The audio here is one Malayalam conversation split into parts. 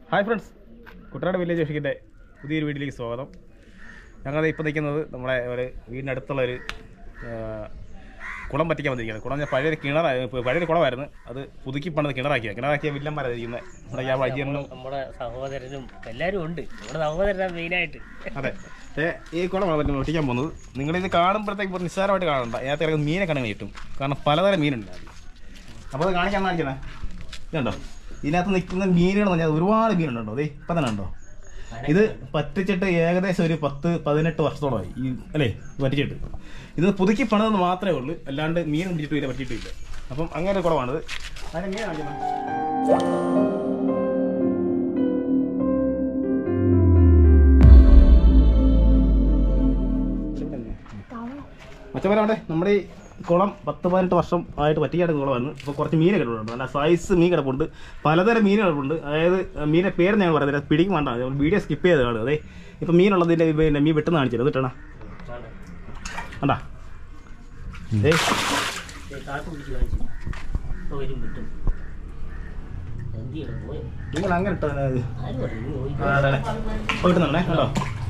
ഹായ് ഫ്രണ്ട്സ് കുട്ടനാട് വില്ലേജ് ഫിഷിക്കിൻ്റെ പുതിയൊരു വീട്ടിലേക്ക് സ്വാഗതം ഞങ്ങൾ ഇപ്പോൾ നിൽക്കുന്നത് നമ്മുടെ ഒരു വീടിനടുത്തുള്ള ഒരു ആ, കുളം പറ്റിക്കാൻ വന്നിരിക്കുന്നത് കുളം ഞാൻ പഴയൊരു കിണറായി പഴയൊരു കുളമായിരുന്നു അത് പുതുക്കി പണിത് കിണറാക്കിയ കിണറാക്കിയ വില്ലന്മാരായിരിക്കുന്നത് നമ്മുടെ ഞാൻ വൈദ്യനും നമ്മുടെ സഹോദരനും എല്ലാരും ഉണ്ട് നമ്മുടെ സഹോദരനാണ് മെയിനായിട്ട് അതെ ഏ, ഈ കുളം പറ്റി ഒട്ടിക്കാൻ പോകുന്നത് നിങ്ങളിത് കാണുമ്പോഴത്തേക്ക് ഇപ്പോൾ നിസ്സാരമായിട്ട് കാണണ്ട ഇതിനകത്ത് ഇറങ്ങുന്ന മീനെ കണങ്ങി കിട്ടും കാരണം പലതരം മീനുണ്ട് അതിൽ. അപ്പോൾ അത് കാണിക്കാൻ കാണിക്കണേ ഇതുണ്ടോ ഇതിനകത്ത് നിൽക്കുന്ന മീനുകൾ എന്ന് പറഞ്ഞാൽ ഒരുപാട് മീനുണ്ടോ അതെ ഇപ്പം തന്നെ ഉണ്ടോ ഇത് പറ്റിച്ചിട്ട് ഏകദേശം ഒരു പത്ത് പതിനെട്ട് വർഷത്തോളമായി ഈ അല്ലേ ഇത് പറ്റിച്ചിട്ട് ഇത് പുതുക്കി പണിതെന്ന് മാത്രമേ ഉള്ളൂ അല്ലാണ്ട് മീൻ പിടിച്ചിട്ട് ഇല്ല പറ്റിയിട്ടില്ല അപ്പം അങ്ങനെ ഒരു കുളമാണിത് അതിന് മീൻ കാണിക്കണം മച്ചന്മാരാവട്ടെ നമ്മുടെ ഈ കുളം പത്ത് പതിനെട്ട് വർഷം ആയിട്ട് പറ്റിക്കാട് കുളമാണ് ഇപ്പോൾ കുറച്ച് മീൻ കിടപ്പുണ്ട് നല്ല സൈസ് മീൻ കിടപ്പുണ്ട് പലതരം മീൻ കിടപ്പുണ്ട് അതായത് മീനെ പേര് ഞാൻ പറയുന്നില്ല പിടിക്കും വേണ്ട വീഡിയോ സ്കിപ്പ് ചെയ്ത് കാണുക അതെ ഇപ്പം മീനുള്ളതിൻ്റെ പിന്നെ മീൻ വെട്ടുന്ന കാണിച്ചത് കിട്ടണ കണ്ടാ ഏയ് കാട്ടു പിടിച്ച് കാണിച്ചു ഇപ്പൊ വരും വിട്ടും എന്ത് ചെയ്യണം പോയോ നിങ്ങൾ അങ്ങനെ ഇട്ടോ ആര് പറഞ്ഞു നീ പോയി. പോയിട്ടുണ്ടേ കേട്ടോ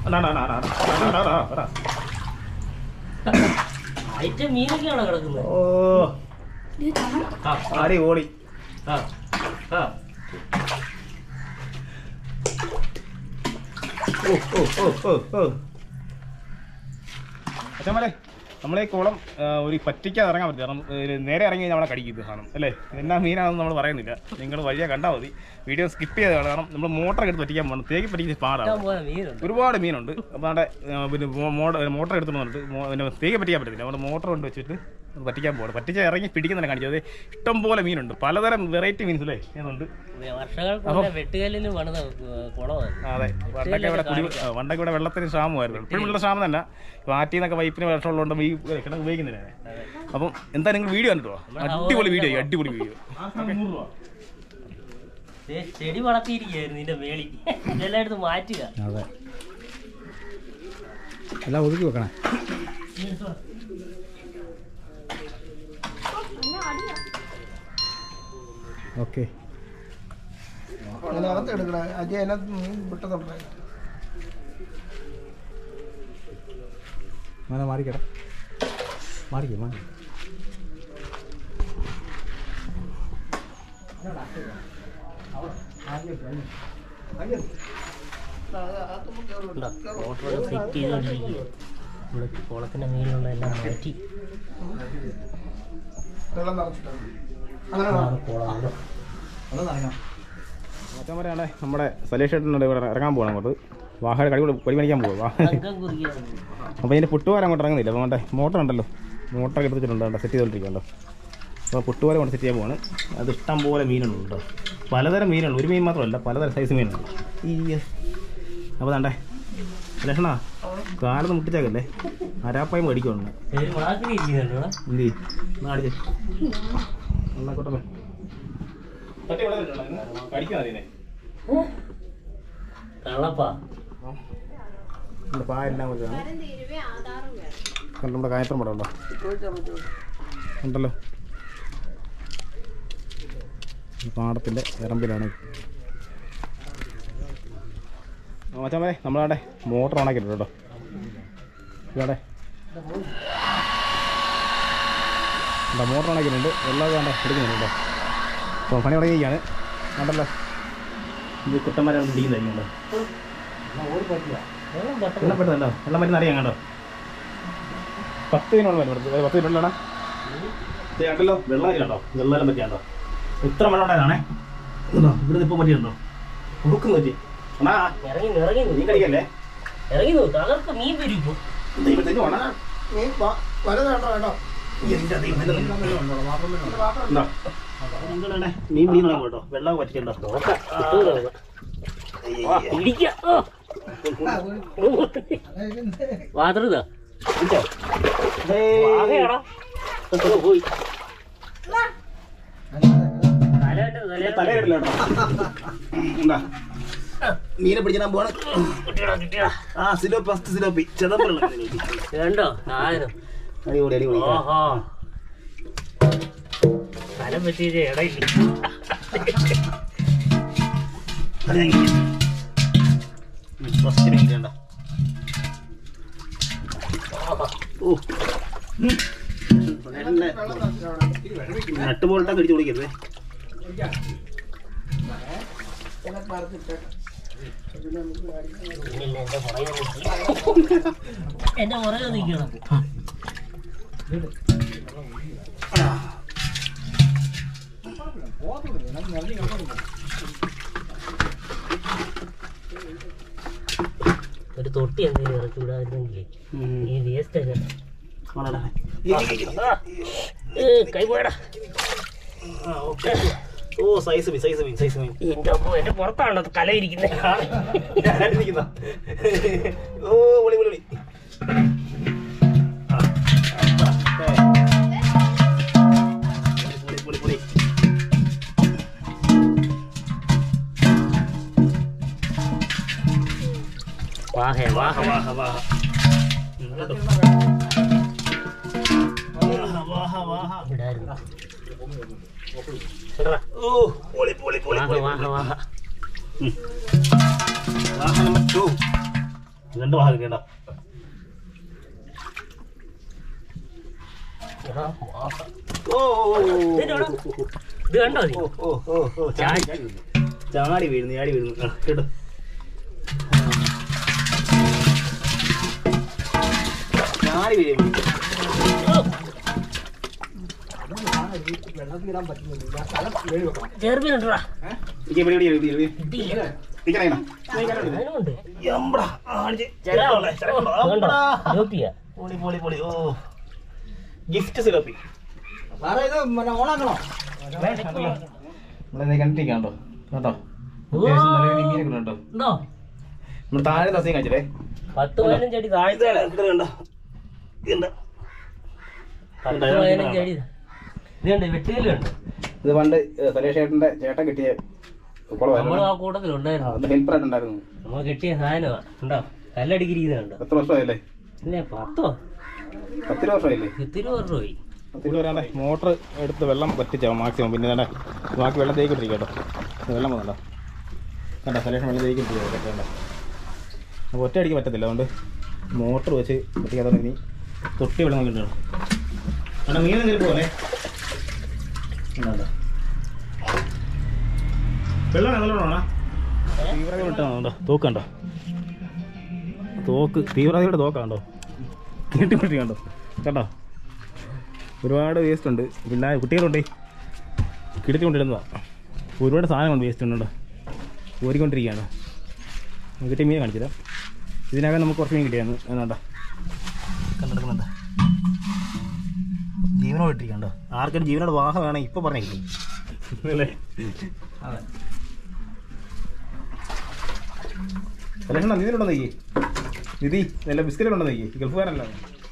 ഐറ്റം മീനൊക്കെയാണോ കിടക്കുന്നത് ഓ ആ, ആടി ഓടി ആ, ആ. ഓ ഓ ഓ ഓ ഓ അച്ഛന്മാരെ നമ്മളെ ഈ കുളം ആ, ഒരു പറ്റിക്കാതെ ഇറങ്ങാൻ പറ്റില്ല കാരണം ഒരു നേരെ ഇറങ്ങി കഴിഞ്ഞാൽ നമ്മളെ കടിക്കും ഇത് സാധനം അല്ലേ എന്നാ മീനാണെന്ന് നമ്മൾ പറയുന്നില്ല നിങ്ങൾ വഴിയെ കണ്ടാൽ മതി വീഡിയോ സ്കിപ്പ് ചെയ്ത് കാണുക. കാരണം നമ്മൾ മോട്ടർ എടുത്ത് പറ്റിക്കാൻ പോകണം തേക്ക് പറ്റിക്കുന്ന പാടാണ് ഇഷ്ടം പോലെ മീനുണ്ട് ഒരുപാട് മീനുണ്ട് അപ്പോൾ അവിടെ ആ, പിന്നെ മോട്ടർ എടുത്തു വന്നിട്ട് മോ- പിന്നെ തേക്ക് പറ്റിക്കാൻ പറ്റത്തില്ല അവിടെ മോട്ടർ കൊണ്ട് വെച്ചിട്ട് അത് പറ്റിക്കാൻ പോകണം പറ്റിച്ച ഇറങ്ങി പിടിക്കുന്നതിനെ കാണിച്ചത് ഇഷ്ടം പോലെ മീനുണ്ട് പലതരം വെറൈറ്റി മീൻസ് അല്ലേ ഏതുണ്ട് വർഷങ്ങൾക്ക് മുന്നേ വെട്ടുകല്ലിന് പണിത കുളമാണ് ആ, അതെ പണ്ടൊക്കെ ഇവിടെ കുടി ആ, പണ്ടൊക്കെ ഇവിടെ വെള്ളത്തിന് ക്ഷാമമായിരുന്നു ഇപ്പോഴും വെള്ള ക്ഷാമം തന്നെ ആറ്റിൽ നിന്നൊക്കെ പൈപ്പിന് വിഷമുള്ളതുകൊണ്ട് ഈ കിണർ ഉപയോഗിക്കുന്നില്ല അപ്പം എന്താ നിങ്ങൾ വീഡിയോ കണ്ടിട്ടോ അടിപൊളി വീഡിയോ അടിപൊളി വീഡിയോ ദേ, ചെടി വളർത്തിയിരിക്കുകയായിരുന്നു ഇതിന്റെ മേളി ഇതെല്ലാം എടുത്ത് മാറ്റുക അതെ എല്ലാം ഒതുക്കി വെക്കണേ ഓക്കെ അതിനകത്ത് എടുക്കണേ അജി അതിനകത്ത് മീൻ വിട്ടതുണ്ട് അങ്ങനെ മാറിക്കട്ടെ മാറിക്കോ മാറി മോട്ടർ സെറ്റ് ചെയ്തോണ്ടിരിക്കുക ഇവിടെ കുളത്തിന്റെ മേലുള്ള എല്ലാം മാറ്റി വെള്ളം നിറച്ചിട്ടുണ്ട് അങ്ങനെ അതാണ് കുളം അവിടെ. മറ്റന്മാരാണ് നമ്മുടെ സലേഷ് ഏട്ടനുണ്ട് ഇവിടെ ഇറങ്ങാൻ പോകണം അങ്ങോട്ട് വാഹന കടി പടി പണിക്കാൻ പോകും തങ്കം കുറിക്കാൻ അപ്പോൾ ഇതിൻ്റെ പുട്ടുവാരം അങ്ങോട്ട് ഇറങ്ങുന്നില്ല അപ്പോൾ മറ്റേ മോട്ടർ ഉണ്ടല്ലോ മോട്ടർ എടുത്തിട്ടുണ്ട് കേട്ടോ സെറ്റ് ചെയ്തോണ്ടിരിക്കുന്നുണ്ടോ അപ്പോൾ പുട്ടുവാരം കൊണ്ട് സെറ്റ് ചെയ്യാൻ പോവാണ് അത് ഇഷ്ടം പോലെ മീനുണ്ട് കേട്ടോ പലതരം മീനുണ്ട് ഒരു മീൻ മാത്രമല്ല പലതരം സൈസ് മീനുണ്ട് ഈ അപ്പോൾ വേണ്ടേ ലക്ഷണ കാലത്ത് മുട്ടിച്ചേക്കല്ലേ അരാപ്പായും മേടിക്കുന്നുണ്ട് ഒരു മാക്രി ഇരിക്കുന്നുണ്ടോ ഇവിടെ? എന്ത് നാടിച്ച് എന്നാക്കോട്ടെ കടിക്കാതിനെ കള്ളപ്പാ നമ്മുടെ പായെല്ലാം വെച്ചാണ് കണ്ടോ നമ്മുടെ കായത്രം പടം ഉണ്ടോ ഉണ്ടല്ലോ ഈ പാടത്തിൻ്റെ ഇറമ്പിലാണ് മച്ചാമേ നമ്മളവിടെ മോട്ടർ ഓണാക്കിയിട്ടുണ്ട് കേട്ടോ ഇവിടെ എന്താ മോട്ടർ ഓണാക്കിയിട്ടുണ്ട് വെള്ളം വേണ്ട എടുക്കുന്നുണ്ട് കേട്ടോ അപ്പോൾ പണി തുടങ്ങിയിരിക്കുകയാണ് കണ്ടല്ലോ ഇത് കുട്ടന്മാരാണ് പിടിക്കുന്നതായിരിക്കുമല്ലോ വെള്ളം പെട്ടെന്ന് വെള്ളം പെട്ടെന്നുണ്ടോ വെള്ളം പറ്റുന്ന അറിയാം കണ്ടോ പത്ത് മിനിറ്റ് വരും ഇവിടുത്തെ പത്ത് മിനിറ്റ് ഉള്ളതാണ് കണ്ടല്ലോ വെള്ളം കണ്ടോ വെള്ളം പറ്റിയാണ്ടോ ഇത്ര വെള്ളം ഉണ്ടായതാണേ ഇതുണ്ടോ ഇവിടുന്ന് ഇപ്പം പറ്റിയുണ്ടോ കൊടുക്കുന്നു പറ്റി അണ്ണാ ഇറങ്ങി ഇറങ്ങി നീ കടിക്കല്ലേ ഇറങ്ങി തകർക്ക് മീൻ വരും ഇപ്പൊ ദൈവത്തിന് വേണം മീൻ വ- വലുത് വേണ്ട കേട്ടോ എന്റെ ദൈവത്തിന് ഉണ്ടോ നിങ്ങളെ മീൻ മീൻ കേട്ടോ വെള്ളം പറ്റിച്ചുണ്ടോ നോക്കാം കിട്ടൂല നമുക്ക്. ആ, പിടിക്കാം. ആ. വാതറുതാ വാകയാടാ. ഓ, പോയി തലയിട്ട് തലയിട്ട് തലയിടില്ല കേട്ടോ എന്താ മീനെ പിടിച്ചിടാൻ പോവാണ് കിട്ടിയടാ, കിട്ടിയടാ. ആ സിലോപ്പി ഫസ്റ്റ് സിലോപ്പി ചെതമ്പുള്ള കണ്ടോ സാധനം അടിപൊളി അടിപൊളി ഓഹോ സ്ഥലം പറ്റിയത് ഇടയില്ല ഫസ്റ്റ് മീൻ വേണ്ട ഓ നട്ടുപോൾട്ടാ കടിച്ചു കുടിക്കരുത് ഇല്ല, എന്റെ പുറകെ നിൽക്കും. എന്റെ പുറകെ നിൽക്കണം ഒരു തൊട്ടി എന്തെങ്കിലും ഇറക്കി വിടാതിരുന്നെങ്കിൽ ഈ വേസ്റ്റ് ഒക്കെ ആ, ഏ, കൈ പോയടാ ഓ സൈസ് മീൻ സൈസ് മീൻ സൈസ് മീൻ എന്റെ അമ്മോ, എന്റെ പുറത്താണോ കല ഇരിക്കുന്നത് ഞാനിരിക്കുന്ന. ഓ പൊളി പൊളി പൊളി ആ, ആ, ഏ. പൊളി, പൊളി, പൊളി, പൊളി. വാഹേ വാഹ വാഹ, വാഹ. ഉം, കേട്ടോ. വാഹ, വാഹ, വാഹ. വിടായിരുന്നു ഓ പൊളി പൊളി പൊളി വാഹ പൊളി വാഹ വാഹ വാഹ നമ്പർ ടു രണ്ട് വാഹ കേട്ടോ എടാ, വാഹ. ഓ ഓ, ഓ, ഇതിനെടാ. ഇത് കണ്ടോ നീ ഓ ഓ ഓ ഓ ചാടി ചാടി വീഴുന്നു ചാടി വീഴുന്നു ചാടി വീഴുന്നു ആ, കേട്ടോ ചാടി വീഴുന്നു ചെറുമീൻ ഉണ്ടോടാ ഇരിക്ക്, ഇവിടെ, ഇവിടെ, ഇവിടെ, ഇവിടെ. കിട്ടിയില്ല ഇരിക്കണേ, ഇങ്ങനെ. അതിനുണ്ട് യമ്പടാ, ആണിച്ച്. ചെറുക്കോളെ, ചെറുക്കോളെ, കണ്ടോ അമ്പടാ. നോക്കിയാ പൊളി പൊളി പൊളി ഓ ഗിഫ്റ്റ് സിറപ്പി സാറേ ഇത് പിന്നെ ഓണാക്കണോ നമ്മളെ കണ്ടിരിക്കാണ്ടോ കേട്ടോ ഓ. അത്യാവശ്യം നല്ല രീതിയിൽ മീനൊക്കെ ഉണ്ട് കേട്ടോ ഉണ്ടോ നമ്മൾ താഴെ നസീം കഴിച്ചില്ലേ പത്ത് പതിനഞ്ച് അടി താഴ്ച ഇത് കണ്ടോ ഇതുണ്ട് പത്ത് പതിനഞ്ച് അടി ഇത് കണ്ട് വെട്ടുകല്ലുണ്ട് ഇത് പണ്ട് സലേഷ് ചേട്ടന്റെ ചേട്ടൻ കിട്ടിയ നമ്മളും കുളമായിരുന്നു ആ കൂട്ടത്തിലുണ്ടായിരുന്നു അന്ന് ഹെൽപ്പറായിട്ടുണ്ടായിരുന്നു നമ്മൾ കിട്ടിയ സാധനമാ ഉണ്ടോ കല്ലടിക്കിരിക്കുന്നുണ്ടോ എത്ര വർഷമായില്ലേ ഇല്ലേ പത്തോ പത്തിരു വർഷമായില്ലേ ഇത്തിരി പറഞ്ഞു പോയി പത്തിരു വരാണ്ടേ മോട്ടർ എടുത്ത് വെള്ളം പറ്റിച്ചാവും മാക്സിമം പിന്നെ വേണ്ട ബാക്കി വെള്ളം തേക്കിട്ടിരിക്കും കേട്ടോ ഇത് വെള്ളം പോകുന്നുണ്ടോ കണ്ടോ സലേഷൻ വെള്ളം തേക്കിട്ടിരിക്കും കേട്ടോ അപ്പോൾ ഒറ്റ അടിക്ക് പറ്റത്തില്ല അതുകൊണ്ട് മോട്ടർ വെച്ച് പറ്റിക്കാതെ ഇനി തൊട്ടി വെള്ളം നോക്കിയിട്ടുണ്ട് അവിടെ മീൻ കയറി പോലെ വെള്ളം നല്ലോണമാണോ തീവ്രത വിട്ടാണോ തോക്കുണ്ടോ തോക്ക് തീവ്രതയുടെ തോക്കാണ്ടോ നീട്ടിപ്പിട്ടി കണ്ടോ കണ്ടോ ഒരുപാട് വേസ്റ്റ് ഉണ്ട് പിന്നെ കുട്ടികളുണ്ടേ കിടത്തി കൊണ്ടിരുന്നതാണ് ഒരുപാട് സാധനമുണ്ട് വേസ്റ്റ് ഉണ്ട് ഊരിക്കൊണ്ടിരിക്കുകയാണ് കിട്ടിയ മീൻ കാണിച്ചില്ല ഇതിനകം നമുക്ക് കുറച്ച് മീൻ കിട്ടിയായിരുന്നു എന്നാണ്ടാ കണ്ടെടുക്കുന്നുണ്ട് ജീവനോട് ഇട്ടിരിക്കണ്ടോ ആർക്കും ജീവനോട് വാഹ വേണം ഇപ്പൊ പറഞ്ഞേ അല്ലേ അതെ ലക്ഷണം നിധിയിലുണ്ടോ നെയ്യ് നിധി നല്ല ബിസ്ക്കറ്റുണ്ടോ നെയ്യ് ഗൾഫുകാരല്ല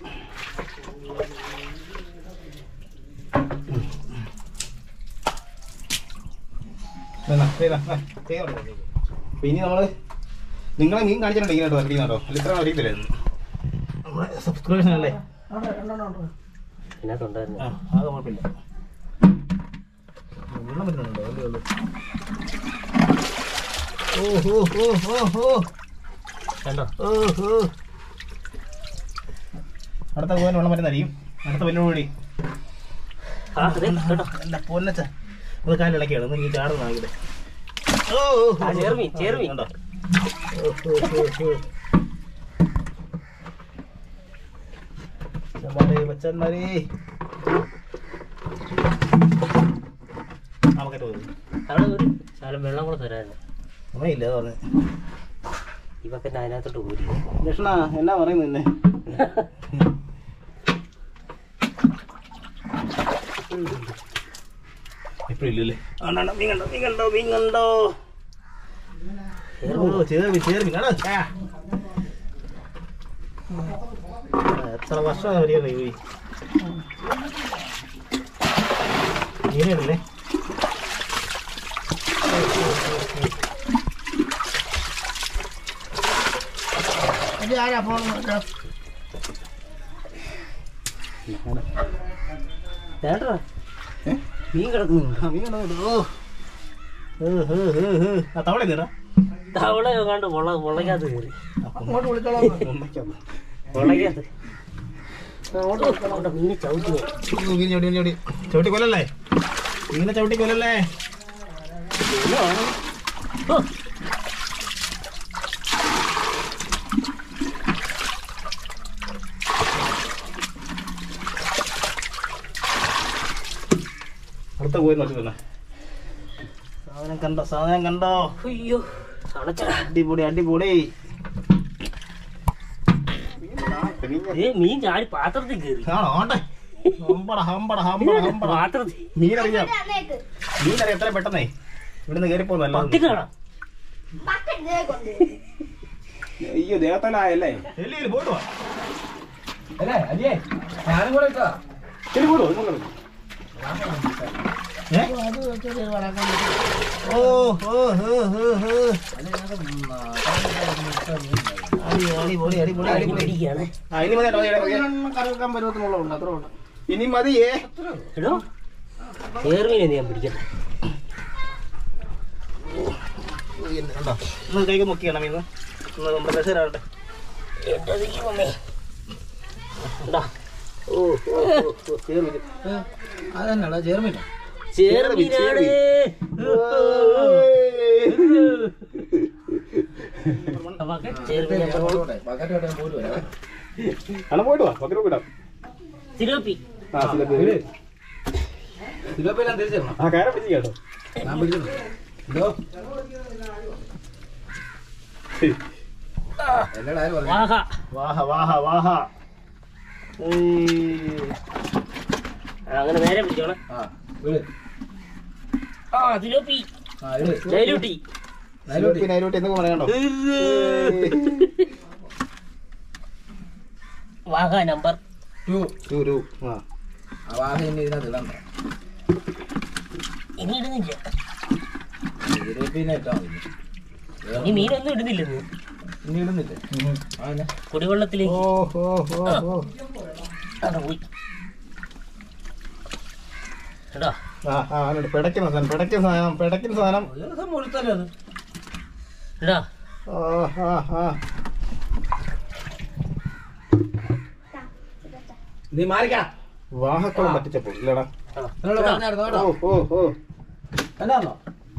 അപ്പൊ ഇനി നമ്മള് നിങ്ങളെ മീൻ കാണിച്ചിട്ടുണ്ട് ഇങ്ങനെ കേട്ടോ അറിയുന്നുണ്ടോ അല്ല ഇത്ര അറിയത്തില്ലായിരുന്നു നമ്മുടെ സബ്സ്ക്രിപ്ഷൻ അല്ലേ ഇതിനകത്തുണ്ടായിരുന്നു ആ അത് കുഴപ്പമില്ല വെള്ളം വരുന്നുണ്ടോ അല്ലേ ഉള്ളൂ ഓ ഹോ ഹോ ഹോ ഹോ കണ്ടോ ഓ ഹോ അടുത്ത പോകാൻ വെള്ളം വരുന്നതായിരിക്കും അടുത്ത വെല്ലുവിളി ആ അതെ കേട്ടോ എന്താ പൊന്നച്ച അത് കാലിളക്കിയാണ് ഒന്ന് നീ ചാടുന്ന ആകില്ലേ ഓ ആ, ചേർമീൻ, ചേർമീൻ. കണ്ടോ ഓ, ഹോ, ഹോ, ഹോ. മച്ചന്മാരെ മച്ചന്മാരെ നമുക്കിട്ട് പോകും അവിടെ ഒരു ശാലം വെള്ളം കൂടെ തരാനുണ്ട് സമയമില്ല അത് പറഞ്ഞു ഈ ബക്കറ്റ് അതിനകത്തോട്ട് ഊരി ലക്ഷണ എന്നാ പറയുന്നു നിന്നെ ഇപ്പഴില്ലല്ലേ ആണ്ടാ മീൻ കണ്ടോ മീൻ കണ്ടോ മീൻ കണ്ടോ ഓ ചേർമി ചേർമി കാണോ ആ. എത്ര വർഷം അറിയാലോ ഈ മീനല്ലേ ഇത് ആരാ ഫോൺ ചേട്ടാ ഏ? മീൻ കിടക്കുന്നു ആ, മീൻ കണ്ടോ ഓ ഏ, ഏ, ഏ, ഏ. ആ തവള നേടാ തവള കണ്ട് മുള മുളയ്ക്കകത്ത് കയറി അങ്ങോട്ട് വിളിച്ചോളാം മുളയ്ക്കകത്ത് അവിടെ മീനെ ചവിട്ടി പോയി. മീൻ ചവിട്ടി മീൻ ചവിട്ടി ചവിട്ടി കൊല്ലല്ലേ മീനെ ചവിട്ടി കൊല്ലല്ലേ ഓ, അടുത്ത പോയി നോക്കില്ല സാധനം കണ്ടോ സാധനം കണ്ടോ അയ്യോ തണച്ചടാ അടിപൊളി അടിപൊളി ഏ മീൻ ചാടി പാത്രത്തിൽ കയറി ആണോ ആണ്ടെ ഹമ്പട ഹമ്പട ഹമ്പട ഹമ്പട പാത്രത്തിൽ മീനറിയാം മീനറിയാം എത്ര പെട്ടെന്നേ ഇവിടുന്ന് കയറി പോകുന്നല്ല പത്തി കാണാം അയ്യോ ദേഹത്തലായല്ലേ പോയിട്ട് വാ അല്ലേ അല്ലേ ഞാനും കൂടെ ഇട്ടാ ശരി പോയിട്ട് വാ, ഇങ്ങോട്ട് വരൂ. ഏ? അത് ചെറിയ വടക്കം കിട്ടി. ഓ ഓ ഓ ഓ ഓ അടി അടി പൊളി അടി പൊളി അടി പൊളി പിടിക്കുകയാണ് ആ ഇനി മതി കേട്ടോ, ഇട- ഇട- ഒരെണ്ണം കറി വെക്കാൻ പരുവത്തിനുള്ളതുണ്ട് അത്രേ ഉള്ളൂ ഇനി മതിയേ എടോ ഏർമീനെ ഞാൻ പിടിക്കട്ടെ കണ്ടോ ഒന്ന് കൈക്ക് നോക്കിയാണ് മീന്ന് ഒന്ന് നമ്മുടെ ബസ്സിലാവട്ടെ എന്റെ ദൈവമേ ഇതാ. ഓ ഓ ഓ, ഓ കേറി വരും. അതന്നെടാ ചേർമില്ല ചേർമീനാണ് അപ്പൊക്കെ ചേർമീൻ ഞാൻ പറഞ്ഞു. അണ്ണാ പോയിട്ട് വാ പക്കറ്റ് പോയിടാം തിലോപ്പി ആ സിലപ്പി തിരുവപ്പയെല്ലാം തിരിച്ചിരണം ആ കയറി പിടിച്ച് കേട്ടോ ഞാൻ പിടിച്ചിട്ടുണ്ട് ഇതോ എല്ലാവരും ആരും പറഞ്ഞു വാഹ വാഹ വാഹ വാഹ ഏയ്. ആ, അങ്ങനെ നേരെ പിടിച്ചോണേ ആ വിട് ആ തിലോപ്പി ആ ഇട് ഡൈലൂട്ടി നൈലോട്ടി സിലോപ്പി നൈലോട്ടി എന്തൊക്കെ പറയണ്ടോ വാഹ നമ്പർ ടു ടു ടു ആ ആ വാഹ ഇനി ഇതിനകത്ത് ഇടണ്ട ഇനി ഇടുന്നില്ല തിരുവപ്പിനെ ഇട്ടാ മതി ഇനി മീനൊന്നും ഇടുന്നില്ലെന്ന് ഇനി ഇടുന്നില്ലേ ആ എന്നാ കുടിവെള്ളത്തിലേക്ക് ഓ ഓ ഓ ഓ അവിടെ പോയി കേട്ടോ ആ ആ അതിനോട് പിടയ്ക്കുന്ന സാധനം പിടയ്ക്കുന്ന സാധനം പിടയ്ക്കുന്ന സാധനം ഒരു മുഴുത്തല്ലേ അത് കേട്ടോ ആ ആ ആ നീ മാറിക്കാ വാഹക്കുളം പറ്റിച്ചപ്പോൾ ഇല്ലടാ എന്നോട് പറഞ്ഞായിരുന്നു കേട്ടോ ഓ ഓ ഓ എന്നാന്നോ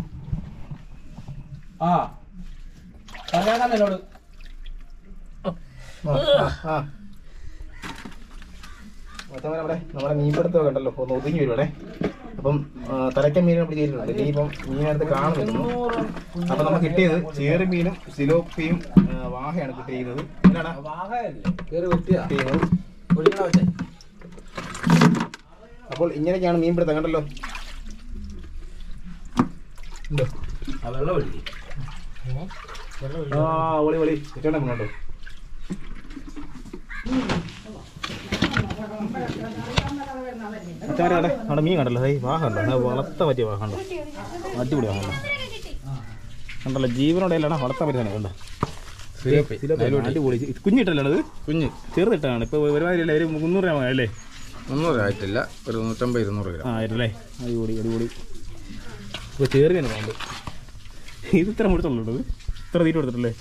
ആ പറഞ്ഞാൽ എന്നോട് ആ, ആ, ആ. മച്ചാൻ നമ്മുടെ നമ്മുടെ മീൻപിടുത്തമൊക്കെ ഉണ്ടല്ലോ ഒന്ന് ഒതുങ്ങി വരുവാണേ അപ്പം ആ, തലയ്ക്കൻ മീനെ പിടിച്ചിട്ടുണ്ട് ഇനിയിപ്പം മീനടുത്ത് കാണുന്നില്ല അപ്പം നമുക്ക് കിട്ടിയത് ചേറ് മീനും സിലോപ്പിയും ആ, വാഹയാണ് കിട്ടിയിരിക്കുന്നത് എന്താണ് വാഹയല്ലേ കയറി വെട്ടിയാ കിട്ടിയിരുന്നത് കുഴിക്കണ വെച്ചേ അപ്പോൾ ഇങ്ങനെയൊക്കെയാണ് മീൻപിടുത്തം കണ്ടല്ലോ ഉണ്ടോ ആ വെള്ളം ഒഴുകി ആ ഒളി ഒളി ചേട്ടൻ മുന്നോട്ടോ അച്ചാടെ നമ്മുടെ മീൻ കണ്ടല്ലോ ഏയ് വാഹ ഉണ്ടോ അത് വളർത്ത പറ്റിയ വാഹ ഉണ്ടോ അടിപൊളി വാഹ ഉണ്ടോ കണ്ടല്ലോ ജീവനോടെ അല്ലാണ് വളർത്താൻ പറ്റുന്നത് കണ്ടോ അടിപൊളി ഇത് കുഞ്ഞിട്ടല്ലോ അത് കുഞ്ഞ് ചെറുതിട്ടാണ് ഇപ്പൊ ഒരുമാതിരി ഒരു മുന്നൂറ് ഗ്രാം അല്ലേ മുന്നൂറ് ആയിട്ടില്ല ഒരു നൂറ്റമ്പത് ഇരുന്നൂറ് ഗ്രാം ആ ആയിരല്ലേ അടിപൊളി അടിപൊളി ഇപ്പൊ ചേർക്കാൻ വേണ്ട ഇത് ഇത്ര മുഴുത്തുള്ളൂ ഇത് ഇത്ര തീറ്റ കൊടുത്തിട്ടല്ലേ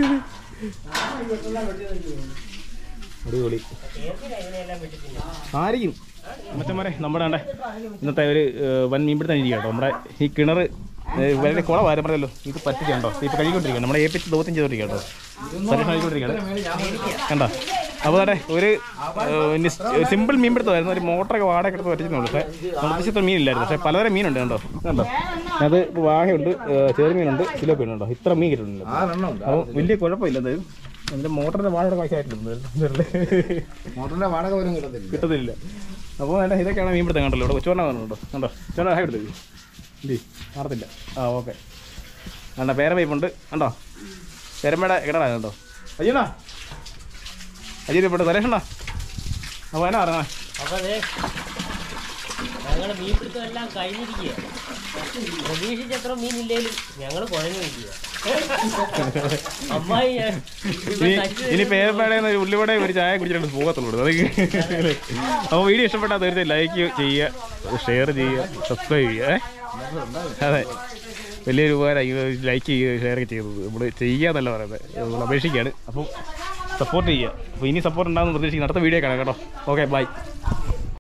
അടിപൊളി ആയിരിക്കും മറ്റന്മാരെ നമ്മുടെ ആണ്ടെ ഇന്നത്തെ ഒരു ഏഹ്, വൻ മീൻപിടുത്തം ഇരിക്കുക കേട്ടോ നമ്മുടെ ഈ കിണർ വളരെ കുളമായിരുന്നു പറഞ്ഞല്ലോ ഇത് പറ്റിക്കണ്ടോ ഇപ്പൊ കഴുകിക്കൊണ്ടിരിക്കുകയാണ് നമ്മുടെ ഏപ്പിച്ച് ദോത്യം ചെയ്തോണ്ടിരിക്കുക കേട്ടോ സരീഷ് കഴുകിക്കൊണ്ടിരിക്കുകയാണ് കണ്ടോ അപ്പോൾ അതെ ഒരു സിമ്പിൾ മീൻപിടുത്തമായിരുന്നു ഒരു മോട്ടറൊക്കെ വാടക എടുത്ത് പറ്റിച്ചുള്ളൂ പക്ഷേ ഉദ്ദേശിച്ച മീനില്ലായിരുന്നു പക്ഷേ പലതരം മീനുണ്ട് കണ്ടോ കണ്ടോ അത് വാഹയുണ്ട് ചെറുമീനുണ്ട് സിലോപ്പീനുണ്ടോ ഇത്ര മീൻ കിട്ടുന്നുണ്ട് ആറെണ്ണം ഉണ്ട് അപ്പോൾ വലിയ കുഴപ്പമില്ല അത് അതിൻ്റെ മോട്ടറിൻ്റെ വാഴയുടെ കാശായിട്ടുണ്ട് മോട്ടറിന്റെ വാടക പോലും കിട്ടത്തില്ല കിട്ടത്തില്ല അപ്പോൾ വേണ്ട ഇതൊക്കെയാണ് മീൻ പിടുത്തം കണ്ടല്ലോ ഇവിടെ ഉച്ചവണ്ണ പറഞ്ഞുണ്ടോ കണ്ടോ ഉച്ചവണ്ണ ഹായ് എടുത്തു ഇല്ലേ മാറത്തില്ല ആ ഓക്കെ കണ്ട പേര പൈപ്പുണ്ട് കണ്ടോ പെരമ്പയുടെ കിടടാ കണ്ടോ അയ്യണ്ണാ അയ്യോ ഇവിടെ സുരേഷണ്ണാ അപ്പോൾ എന്നാ പറഞ്ഞേ അപ്പൊ അതെ ഞങ്ങള് മീൻ പിടുത്തം എല്ലാം കഴിഞ്ഞിരിക്കുക പ്രതീക്ഷിച്ചത്ര മീനില്ലേലും ഞങ്ങള് കുഴഞ്ഞു നിൽക്കുക അമ്മായി ഞാൻ ഇവിടെ ഇനി തച്ച് ഇനി പേരമ്പയുടെ ഒരു ഉള്ളിവടെ ഒരു ചായ കുടിച്ചിട്ട് പോകത്തുള്ളൂ അത് അപ്പോൾ വീഡിയോ ഇഷ്ടപ്പെട്ടാൽ തീർച്ചയായും ലൈക്ക് ചെയ്യുക ഷെയർ ചെയ്യുക സബ്സ്ക്രൈബ് ചെയ്യുക ഏ? അതെ വലിയൊരു ഉപകാരം ലൈക്ക് ചെയ്യുക ഷെയർ ചെയ്തത് നമ്മൾ ചെയ്യുക എന്നല്ല പറയുന്നത് നമ്മൾ അപേക്ഷിക്കുകയാണ് അപ്പം സപ്പോർട്ട് ചെയ്യുക അപ്പോൾ ഇനി സപ്പോർട്ട് ഉണ്ടാകുന്ന പ്രതീക്ഷിക്കുന്ന അടുത്ത വീഡിയോ കാണാം കേട്ടോ ഓക്കെ ബൈ